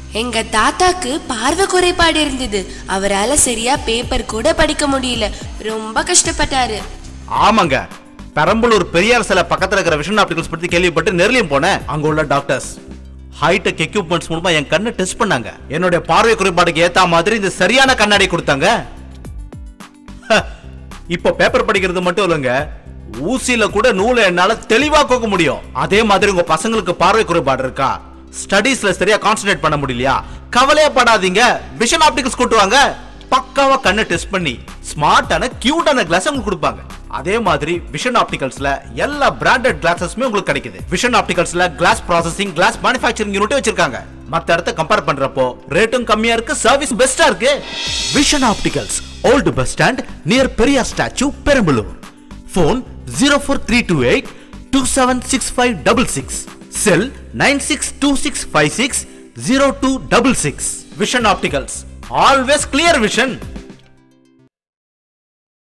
எங்க தாத்தாக்கு பார்வை குறைபாடு இருந்தது அவரால சரியா பேப்பர் கூட படிக்க முடியல ரொம்ப கஷ்டப்பட்டாரு ஆமாங்க பெரம்பலூர் பெரியார் சிலை பக்கத்துல இருக்கிற விஷன் ஆப்டிகல்ஸ் பத்தி கேள்விப்பட்டு நெருலியும் போனேன் அங்க உள்ள டாக்டர்ஸ் ஹைடெக் எக்யூப்மெண்ட்ஸ் மூலமா என் கண்ணை டெஸ்ட் பண்ணாங்க என்னுடைய பார்வை குறைபாடுக்கு ஏத்த மாதிரி இந்த சரியான கண்ணாடி கொடுத்தாங்க ஹ, இப்போ பேப்பர் படிக்கிறது மட்டும் இல்லைங்க ஊசியில கூட நூலை என்னால தெளிவா கோக்க முடியும் அதே மாதிரி உங்க பசங்களுக்கு பார்வை குறைபாடு இருக்கா ஸ்டடீஸ்ல சரியா கான்சென்ட்ரேட் பண்ண முடியலையா கவலையே படாதீங்க விஷன் ஆப்டிகல்ஸ் கூட்டுவாங்க பக்காவா கண்ணை டெஸ்ட் பண்ணி ஸ்மார்ட்டான கியூட்டான கிளாஸ் உங்களுக்கு கொடுப்பாங்க அதே மாதிரி விஷன் ஆப்டிகல்ஸ்ல எல்லா பிராண்டட் கிளாஸஸுமே உங்களுக்கு கிடைக்குது விஷன் ஆப்டிகல்ஸ்ல glass processing glass manufacturing unit வச்சிருக்காங்க மத்த இடத்த கம்பேர் பண்றப்போ ரேட்டும் கம்மியா இருக்கு சர்வீஸ் பெஸ்டா இருக்கு vision opticals old bus stand near Periyar statue Perambalur phone zero four three two eight two seven six five double six cell nine six two six five six zero two double six vision opticals always clear vision